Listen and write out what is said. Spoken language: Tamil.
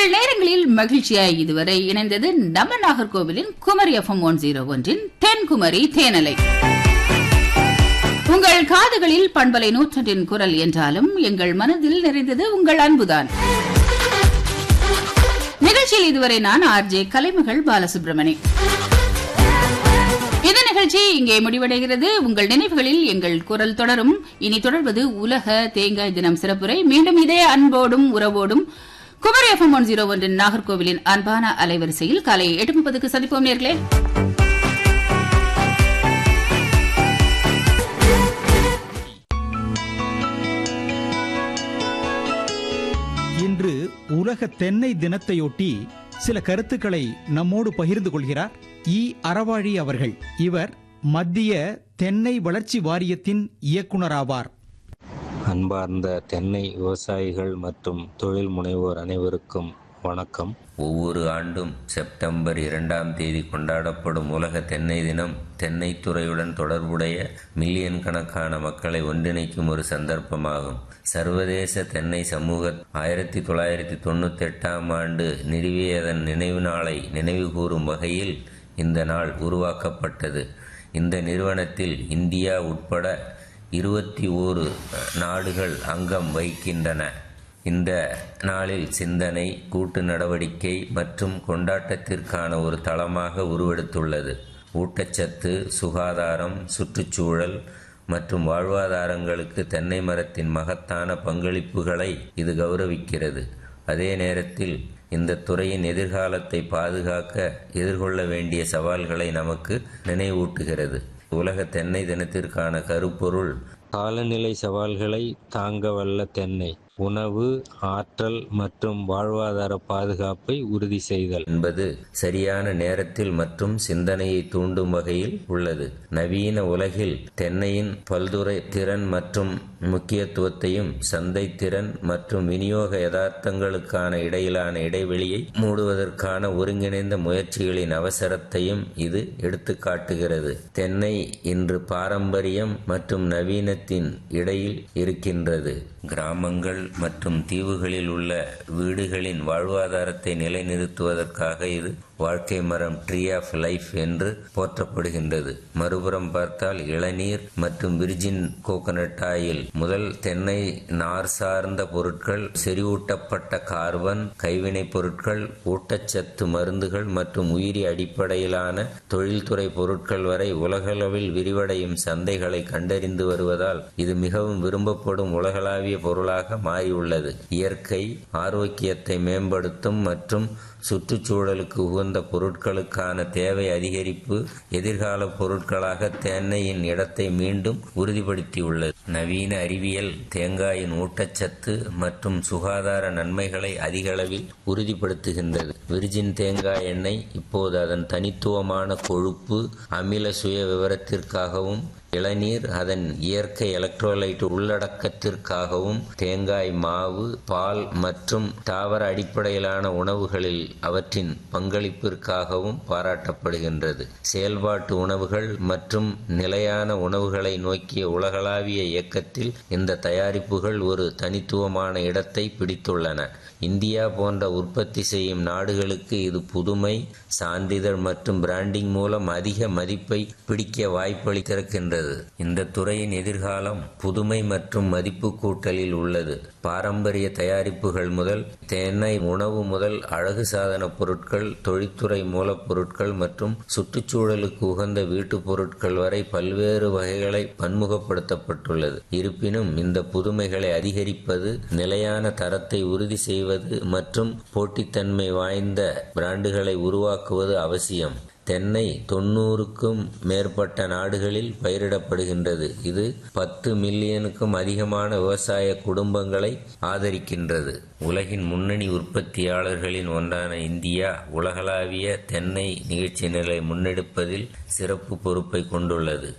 உங்கள் நேரங்களில் மகிழ்ச்சியாய் இதுவரை இணைந்தது நம்ம நாகர்கோவிலின் குமரி எஃப்எம் ஒன் ஜீரோ ஒன்றின் தென்குமரி தேனலை உங்கள் காதுகளில் பண்பலை நூற்றொன்றின் குரல் என்றாலும் எங்கள் மனதில் நிறைந்தது உங்கள் அன்புதான் நிகழ்ச்சியில் இதுவரை நான் ஆர்ஜே கலைமகள் பாலசுப்ரமணி இந்த நிகழ்ச்சி இங்கே முடிவடைகிறது உங்கள் நினைவுகளில் எங்கள் குரல் தொடரும் இனி தொடர்வது உலக தேங்காய் தினம் சிறப்புரை மீண்டும் இதே அன்போடும் உறவோடும் குமரி எஃப்எம் ஒன் ஜீரோ ஒன்றின் நாகர்கோவிலின் அன்பான அலைவரிசையில் காலை எட்டு முப்பதுக்கு சந்திப்போம் நேர்களே இன்று உலக தென்னை தினத்தையொட்டி சில கருத்துக்களை நம்மோடு பகிர்ந்து கொள்கிறார் இ அறவாழி அவர்கள் இவர் மத்திய தென்னை வளர்ச்சி வாரியத்தின் இயக்குனராவார் அன்பார்ந்த தென்னை விவசாயிகள் மற்றும் தொழில் முனைவோர் அனைவருக்கும் வணக்கம் ஒவ்வொரு ஆண்டும் செப்டம்பர் இரண்டாம் தேதி கொண்டாடப்படும் உலக தென்னை தினம் தென்னை துறையுடன் தொடர்புடைய மில்லியன் கணக்கான மக்களை ஒன்றிணைக்கும் ஒரு சந்தர்ப்பமாகும் சர்வதேச தென்னை சமூக ஆயிரத்தி தொள்ளாயிரத்தி தொண்ணூத்தி எட்டாம் ஆண்டு நிறுவியதன் நினைவு நாளை நினைவு கூறும் வகையில் இந்த நாள் உருவாக்கப்பட்டது இந்த நிறுவனத்தில் இந்தியா உட்பட இருபத்தி ஓரு நாடுகள் அங்கம் வகிக்கின்றன இந்த நாளில் சிந்தனை கூட்டு நடவடிக்கை மற்றும் கொண்டாட்டத்திற்கான ஒரு தளமாக உருவெடுத்துள்ளது ஊட்டச்சத்து சுகாதாரம் சுற்றுச்சூழல் மற்றும் வாழ்வாதாரங்களுக்கு தென்னை மரத்தின் மகத்தான பங்களிப்புகளை இது கௌரவிக்கிறது அதே நேரத்தில் இந்த துறையின் எதிர்காலத்தை பாதுகாக்க எதிர்கொள்ள வேண்டிய சவால்களை நமக்கு நினைவூட்டுகிறது உலக தென்னை தினத்திற்கான கருப்பொருள் காலநிலை சவால்களை தாங்க வல்ல தென்னை உணவு ஆற்றல் மற்றும் வாழ்வாதார பாதுகாப்பை உறுதி செய்தல் என்பது சரியான நேரத்தில் மற்றும் சிந்தனையை தூண்டும் வகையில் உள்ளது நவீன உலகில் தென்னையின் பல்துறை திறன் மற்றும் முக்கியத்துவத்தையும் சந்தை திறன் மற்றும் விநியோக யதார்த்தங்களுக்கான இடையிலான இடைவெளியை மூடுவதற்கான ஒருங்கிணைந்த முயற்சிகளின் அவசரத்தையும் இது எடுத்துக்காட்டுகிறது தென்னை இன்று பாரம்பரியம் மற்றும் நவீனத்தின் இடையில் இருக்கின்றது கிராமங்கள் மற்றும் தீவுகளில் உள்ள வீடுகளின் வாழ்வாதாரத்தை நிலைநிறுத்துவதற்காக இது வாழ்க்கை மரம் ட்ரீ ஆஃப் லைஃப் என்று போற்றப்படுகின்றது மறுபுறம் பார்த்தால் இளநீர் மற்றும் விர்ஜின் கோகனட் ஆயில் முதல் தென்னை நார் சார்ந்த பொருட்கள் செறிவூட்டப்பட்ட கார்பன் கைவினைப் பொருட்கள் ஊட்டச்சத்து மருந்துகள் மற்றும் உயிரி அடிப்படையிலான தொழில்துறை பொருட்கள் வரை உலகளவில் விரிவடையும் சந்தைகளை கண்டறிந்து வருவதால் இது மிகவும் விரும்பப்படும் உலகளாவிய பொருளாக மாறியுள்ளது இயற்கை ஆரோக்கியத்தை மேம்படுத்தும் மற்றும் சுற்றுச்சூழலுக்கு உகந்த பொருட்களுக்கான தேவை அதிகரிப்பு எதிர்கால பொருட்களாக தென்னையின் இடத்தை மீண்டும் உறுதிப்படுத்தியுள்ளது நவீன அறிவியல் தேங்காயின் ஊட்டச்சத்து மற்றும் சுகாதார நன்மைகளை அதிக அளவில் உறுதிப்படுத்துகின்றது விர்ஜின் தேங்காய் எண்ணெய் இப்போது அதன் தனித்துவமான கொழுப்பு அமில சுய விவரத்திற்காகவும் இளநீர் அதன் இயற்கை எலக்ட்ரோலைட் உள்ளடக்கத்திற்காகவும் தேங்காய் மாவு பால் மற்றும் தாவர அடிப்படையிலான உணவுகளில் அவற்றின் பங்களிப்பிற்காகவும் பாராட்டப்படுகின்றது செயல்பாட்டு உணவுகள் மற்றும் நிலையான உணவுகளை நோக்கிய உலகளாவிய இயக்கத்தில் இந்த தயாரிப்புகள் ஒரு தனித்துவமான இடத்தை பிடித்துள்ளன இந்தியா போன்ற உற்பத்தி செய்யும் நாடுகளுக்கு இது புதுமை சான்றிதழ் மற்றும் பிராண்டிங் மூலம் அதிக மதிப்பை பிடிக்க வாய்ப்பளித்திருக்கின்றது இந்த துறையின் எதிர்காலம் புதுமை மற்றும் மதிப்பு கூட்டலில் உள்ளது பாரம்பரிய தயாரிப்புகள் முதல் தென்னை உணவு முதல் அழகு சாதன பொருட்கள் தொழில்துறை மூலப்பொருட்கள் மற்றும் சுற்றுச்சூழலுக்கு உகந்த வீட்டுப் பொருட்கள் வரை பல்வேறு வகைகளை பன்முகப்படுத்தப்பட்டுள்ளது இருப்பினும் இந்த புதுமைகளை அதிகரிப்பது நிலையான தரத்தை உறுதி செய்வது மற்றும் போட்டித்தன்மை வாய்ந்த பிராண்டுகளை உருவாக்குவது அவசியம் தென்னை தொண்ணூறுக்கும் மேற்பட்ட நாடுகளில் பயிரிடப்படுகின்றது இது பத்து மில்லியனுக்கும் அதிகமான விவசாய குடும்பங்களை ஆதரிக்கின்றது உலகின் முன்னணி உற்பத்தியாளர்களின் ஒன்றான இந்தியா உலகளாவிய தென்னை நிகழ்ச்சி நிலை முன்னெடுப்பதில் சிறப்பு பொறுப்பை கொண்டுள்ளது